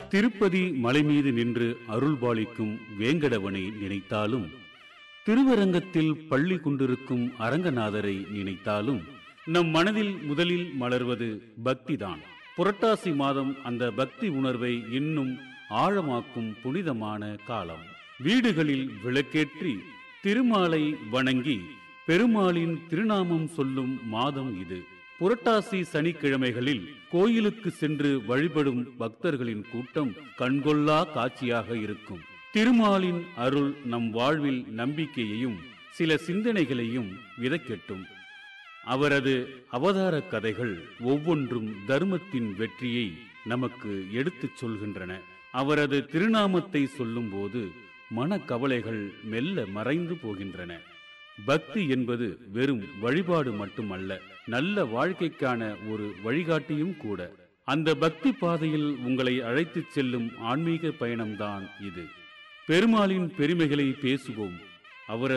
திருப்பதி மலை மீது நின்று அருள்பாலிக்கும் வேங்கடவனை நினைத்தாலும் திருவரங்கத்தில் பள்ளி கொண்டிருக்கும் அரங்கநாதரை நினைத்தாலும் நம் மனதில் முதலில் மலர்வது பக்திதான் புரட்டாசி மாதம் அந்த பக்தி உணர்வை இன்னும் ஆழமாக்கும் புனிதமான காலம் வீடுகளில் விளக்கேற்றி திருமாலை வணங்கி பெருமாளின் திருநாமம் சொல்லும் மாதம் இது புரட்டாசி சனிக்கிழமைகளில் கோயிலுக்கு சென்று வழிபடும் பக்தர்களின் கூட்டம் கண்கொள்ளா காட்சியாக இருக்கும் திருமாலின் அருள் நம் வாழ்வில் நம்பிக்கையையும் சில சிந்தனைகளையும் விதைக்கட்டும் அவரது அவதார கதைகள் ஒவ்வொன்றும் தர்மத்தின் வெற்றியை நமக்கு எடுத்துச் சொல்கின்றன அவரது திருநாமத்தை சொல்லும்போது மனக்கவலைகள் மெல்ல மறைந்து போகின்றன பக்தி என்பது வெறும் வழிபாடு மட்டுமல்ல நல்ல வாழ்க்கைக்கான ஒரு வழிகாட்டியும் கூட அந்த பக்தி பாதையில் உங்களை அழைத்துச் செல்லும் ஆன்மீக பயணம்தான் இது பெருமாளின் பெருமைகளை பேசுவோம் அவரது